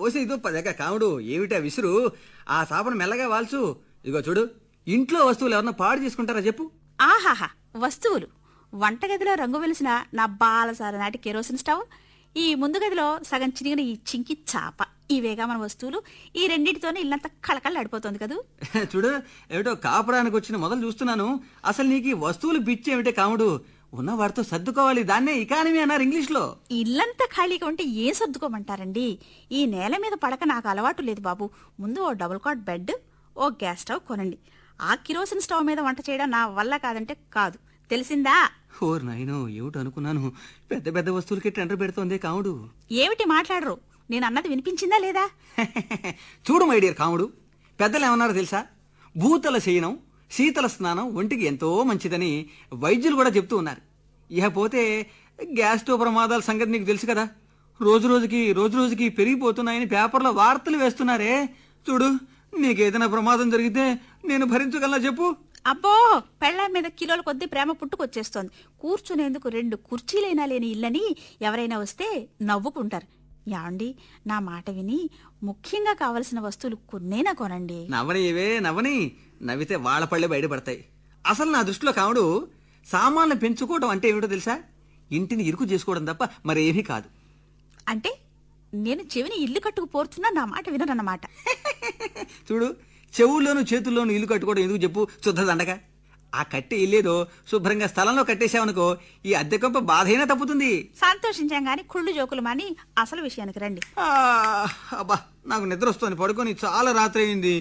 పోసి ఇదో పదక కాముడు ఏమిటా విసురు ఆ సాపను మెల్లగా వాల్చు ఇగో చూడు ఇంట్లో వస్తువులు ఎవరన్నా పాడు చేసుకుంటారా చెప్పు ఆహాహా వస్తువులు వంటగదిలో రంగు వెలిసిన నా బాలసార నాటి కెరోసిన్ స్టవ్ ఈ ముందు గదిలో సగం చిరిగిన ఈ చింకి చాప ఇవేగా మన వస్తువులు ఈ రెండింటితోనే ఇల్లంతా కళకళలాడిపోతుంది కదూ చూడు ఏమిటో కాపురానికి వచ్చిన మొదలు చూస్తున్నాను అసలు నీకు ఈ వస్తువులు పిచ్చి ఏమిటే కాముడు ఉన్న వాటితో సర్దుకోవాలి దాన్నే ఇకానమీ అన్నారు ఇంగ్లీష్లో ఇల్లంతా ఖాళీగా ఉంటే ఏం సర్దుకోమంటారండి ఈ నేల మీద పడక నాకు అలవాటు లేదు బాబు ముందు ఓ డబుల్ కాట్ బెడ్ ఓ గ్యాస్ స్టవ్ కొనండి ఆ కిరోసిన్ స్టవ్ మీద వంట చేయడం నా వల్ల కాదంటే కాదు తెలిసిందా ఓర్ నాయనో ఏమిటి అనుకున్నాను పెద్ద పెద్ద వస్తువులకి టెండర్ పెడుతోంది కాముడు ఏమిటి మాట్లాడరు నేను అన్నది వినిపించిందా లేదా చూడు మై డియర్ కాముడు పెద్దలు ఏమన్నారో తెలుసా భూతల శయనం శీతల స్నానం ఒంటికి ఎంతో మంచిదని వైద్యులు కూడా చెప్తూ ఉన్నారు ఇకపోతే గ్యాస్ స్టవ్ ప్రమాదాల సంగతి నీకు తెలుసు కదా రోజు రోజుకి రోజు రోజుకి పెరిగిపోతున్నాయని పేపర్లో వార్తలు వేస్తున్నారే చూడు నీకేదైనా ప్రమాదం జరిగితే నేను భరించగలనా చెప్పు అబ్బో పెళ్ళాం మీద కిలోల కొద్దీ ప్రేమ పుట్టుకొచ్చేస్తోంది కూర్చునేందుకు రెండు కుర్చీలైనా లేని ఇల్లని ఎవరైనా వస్తే నవ్వుకుంటారు యాండి నా మాట విని ముఖ్యంగా కావలసిన వస్తువులు కొన్నేనా కొనండి నవ్వని ఇవే నవ్వని నవ్వితే వాళ్ళ పళ్ళే బయటపడతాయి అసలు నా దృష్టిలో కాముడు సామాన్లు పెంచుకోవడం అంటే ఏమిటో తెలుసా ఇంటిని ఇరుకు చేసుకోవడం తప్ప మరేమీ కాదు అంటే నేను చెవిని ఇల్లు కట్టుకు పోర్చున్నా నా మాట వినరన్నమాట చూడు చెవుల్లోనూ చేతుల్లోనూ ఇల్లు కట్టుకోవడం ఎందుకు చెప్పు శుద్ధ దండగా ఆ కట్టె ఇల్లేదో శుభ్రంగా స్థలంలో కట్టేశావనుకో ఈ అద్దె కొంప బాధైనా తప్పుతుంది సంతోషించాం గాని కుళ్ళు జోకులు మాని అసలు విషయానికి రండి ఆ, అబ్బా నాకు నిద్ర వస్తుంది పడుకొని చాలా రాత్రి అయింది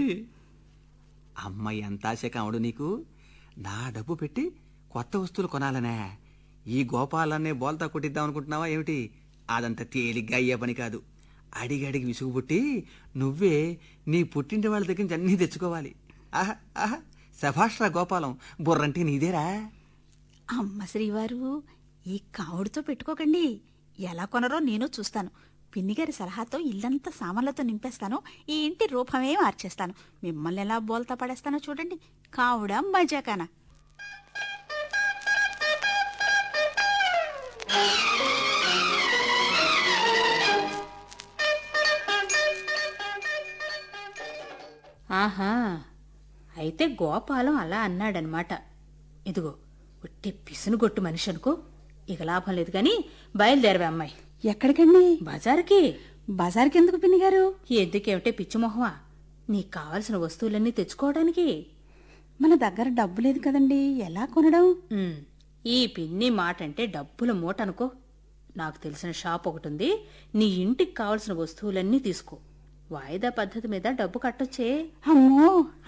అమ్మ ఎంత ఆశ కావుడు నీకు నా డబ్బు పెట్టి కొత్త వస్తువులు కొనాలనే ఈ గోపాలన్నే బోల్తా కొట్టిద్దాం అనుకుంటున్నావా ఏమిటి అదంత తేలిగ్గా అయ్యే పని కాదు అడిగి అడిగి విసుగు పుట్టి నువ్వే నీ పుట్టింటి వాళ్ళ దగ్గర నుంచి అన్నీ తెచ్చుకోవాలి ఆహా ఆహా శభాష్రా గోపాలం బుర్రంటే నీదేరా అమ్మ శ్రీవారు ఈ కావుడితో పెట్టుకోకండి ఎలా కొనరో నేను చూస్తాను పిన్నిగారి సలహాతో ఇల్లంతా సామాన్లతో నింపేస్తాను ఈ ఇంటి రూపమే మార్చేస్తాను మిమ్మల్ని ఎలా బోల్తా పడేస్తానో చూడండి కావుడా మజాకానా ఆహా అయితే గోపాలం అలా అన్నాడనమాట ఇదిగో ఉట్టి పిసునుగొట్టు మనిషి అనుకో ఇక లాభం లేదు కానీ బయలుదేరవే అమ్మాయి ఎక్కడికండి బజారుకి బజార్కి ఎందుకు పిన్నిగారు ఎందుకేమిటే పిచ్చిమొహమా నీకు కావలసిన వస్తువులన్నీ తెచ్చుకోవడానికి మన దగ్గర డబ్బు లేదు కదండి ఎలా కొనడం ఉమ్, ఈ పిన్ని మాట అంటే డబ్బుల మూట అనుకో నాకు తెలిసిన షాప్ ఒకటి ఉంది నీ ఇంటికి కావలసిన వస్తువులన్నీ తీసుకో వాయిదా పద్ధతి మీద డబ్బు కట్టొచ్చే అమ్మో